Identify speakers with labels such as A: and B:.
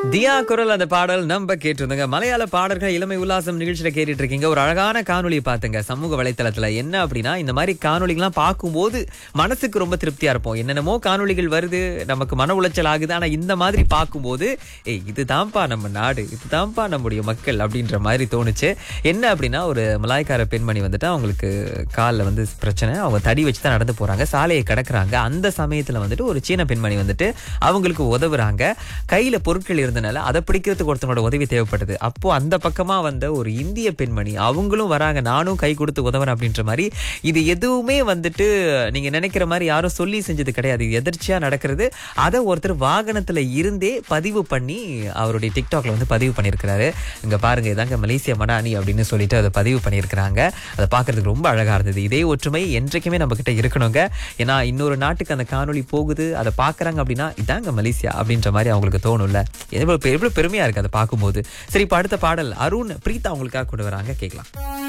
A: தியா குரல் அந்த பாடல் நம்ம கேட்டிருந்தோங்க மலையாள பாடல்கள் இளமை உல்லாசம் நிகழ்ச்சியில கேட்டுட்டு இருக்கீங்க ஒரு அழகான காணொளியை பார்த்துங்க சமூக வலைத்தளத்துல என்ன அப்படின்னா இந்த மாதிரி காணொளிகள்லாம் பார்க்கும்போது மனசுக்கு ரொம்ப திருப்தியா இருப்போம் என்னென்னமோ காணொளிகள் வருது நமக்கு மன உளைச்சல் ஆகுது ஆனா இந்த மாதிரி பார்க்கும்போது ஏய் இதுதான்ப்பா நம்ம நாடு இதுதான்ப்பா நம்முடைய மக்கள் அப்படின்ற மாதிரி தோணுச்சு என்ன அப்படின்னா ஒரு மலாய்க்கார பெண்மணி வந்துட்டு அவங்களுக்கு காலில் வந்து பிரச்சனை அவங்க தடி வச்சு தான் நடந்து போறாங்க சாலையை கடக்குறாங்க அந்த சமயத்துல வந்துட்டு ஒரு சீன பெண்மணி வந்துட்டு அவங்களுக்கு உதவுறாங்க கையில பொருட்கள் இருந்தனால அதை பிடிக்கிறதுக்கு ஒருத்தனோட உதவி தேவைப்படுது அப்போ அந்த பக்கமா வந்த ஒரு இந்திய பெண்மணி அவங்களும் வராங்க நானும் கை கொடுத்து உதவுறேன் அப்படின்ற மாதிரி இது எதுவுமே வந்துட்டு நீங்க நினைக்கிற மாதிரி யாரும் சொல்லி செஞ்சது கிடையாது இது எதிர்ச்சியா நடக்கிறது அதை ஒருத்தர் வாகனத்துல இருந்தே பதிவு பண்ணி அவருடைய டிக்டாக்ல வந்து பதிவு பண்ணியிருக்கிறாரு இங்க பாருங்க இதாங்க மலேசியா மடானி அப்படின்னு சொல்லிட்டு அதை பதிவு பண்ணியிருக்கிறாங்க அதை பார்க்கிறதுக்கு ரொம்ப அழகா இருந்தது இதே ஒற்றுமை என்றைக்குமே நம்ம கிட்ட இருக்கணுங்க ஏன்னா இன்னொரு நாட்டுக்கு அந்த காணொளி போகுது அதை பார்க்கறாங்க அப்படின்னா இதாங்க மலேசியா அப்படின்ற மாதிரி அவங்களுக்கு தோணும்ல எவ்வளவு பெ- எவ்வளவு பெருமையா இருக்கு அதை பார்க்கும்போது சரி இப்ப அடுத்த பாடல் அருண் பிரீதா அவங்களுக்காக கொண்டு வராங்க கேட்கலாம்